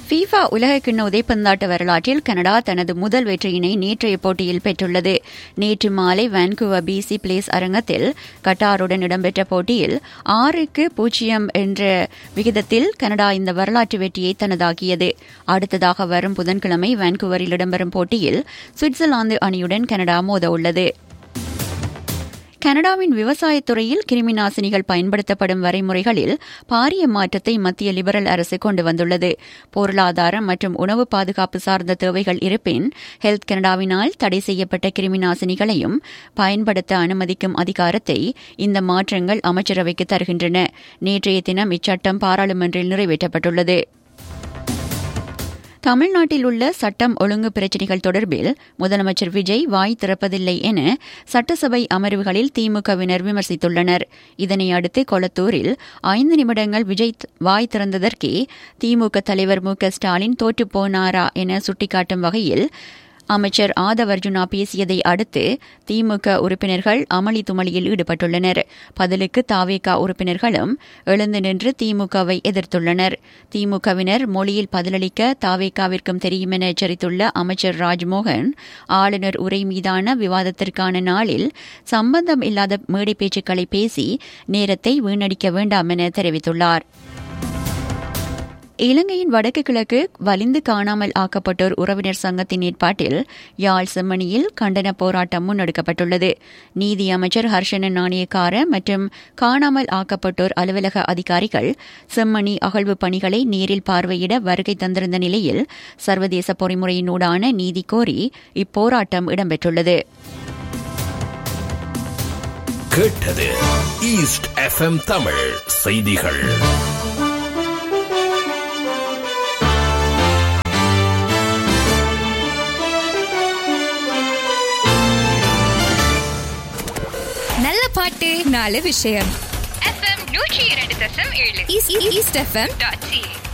FIFA உலகக்கிண்ண உதைப்பந்தாட்ட வரலாற்றில் Canada தனது முதல் வெற்றியினை நேற்றைய போட்டியில் பெற்றுள்ளது நேற்று மாலை வான்கூவர் பிசி பிளேஸ் அரங்கத்தில் கட்டாருடன் இடம்பெற்ற போட்டியில் ஆறுக்கு பூஜ்ஜியம் என்ற விகிதத்தில் கனடா இந்த வரலாற்று வெற்றியை தனதாக்கியது அடுத்ததாக வரும் புதன்கிழமை வான்கூவரில் இடம்பெறும் போட்டியில் சுவிட்சர்லாந்து அணியுடன் கனடா மோத உள்ளது கனடாவின் விவசாயத்துறையில் கிருமிநாசினிகள் பயன்படுத்தப்படும் வரைமுறைகளில் பாரிய மாற்றத்தை மத்திய லிபரல் அரசு கொண்டு வந்துள்ளது பொருளாதாரம் மற்றும் உணவு பாதுகாப்பு சார்ந்த தேவைகள் இருப்பின் ஹெல்த் கனடாவினால் தடை செய்யப்பட்ட கிருமிநாசினிகளையும் பயன்படுத்த அனுமதிக்கும் அதிகாரத்தை இந்த மாற்றங்கள் அமைச்சரவைக்கு தருகின்றன நேற்றைய தினம் இச்சட்டம் பாராளுமன்றில் நிறைவேற்றப்பட்டுள்ளது தமிழ்நாட்டில் உள்ள சட்டம் ஒழுங்கு பிரச்சினைகள் தொடர்பில் முதலமைச்சர் விஜய் வாய் திறப்பதில்லை என சட்டசபை அமர்வுகளில் திமுகவினர் விமர்சித்துள்ளனர் இதனை அடுத்து கொளத்தூரில் ஐந்து நிமிடங்கள் விஜய் வாய் திறந்ததற்கே திமுக தலைவர் மு க ஸ்டாலின் தோற்றுப்போனாரா என சுட்டிக்காட்டும் வகையில் அமைச்சர் ஆதவர்ஜுனா பேசியதை அடுத்து திமுக உறுப்பினர்கள் அமளி துமளியில் ஈடுபட்டுள்ளனர் பதிலுக்கு தாவேகா உறுப்பினர்களும் எழுந்து நின்று திமுகவை எதிர்த்துள்ளனர் திமுகவினர் மொழியில் பதிலளிக்க தாவேகாவிற்கும் தெரியும் என எச்சரித்துள்ள அமைச்சர் ராஜ்மோகன் ஆளுநர் உரை மீதான விவாதத்திற்கான நாளில் சம்பந்தம் இல்லாத மேடை பேச்சுக்களை பேசி நேரத்தை வீணடிக்க வேண்டாம் என தெரிவித்துள்ளார் இலங்கையின் வடக்கு கிழக்கு வலிந்து காணாமல் ஆக்கப்பட்டோர் உறவினர் சங்கத்தின் ஏற்பாட்டில் யாழ் செம்மணியில் கண்டன போராட்டம் முன்னெடுக்கப்பட்டுள்ளது நீதி அமைச்சர் ஹர்ஷன நாணயக்கார மற்றும் காணாமல் ஆக்கப்பட்டோர் அலுவலக அதிகாரிகள் செம்மணி அகழ்வு பணிகளை நேரில் பார்வையிட வருகை தந்திருந்த நிலையில் சர்வதேச பொறிமுறையினூடான நீதி கோரி இப்போராட்டம் இடம்பெற்றுள்ளது கேட்டது ஈஸ்ட் எஃப்எம் தமிழ் செய்திகள் நல்ல பாட்டு நாலு விஷயம் எஃப்எம் நூற்றி இரண்டு தசம் ஏழு ஈஸ்ட் எஃப்எம் டாட் சி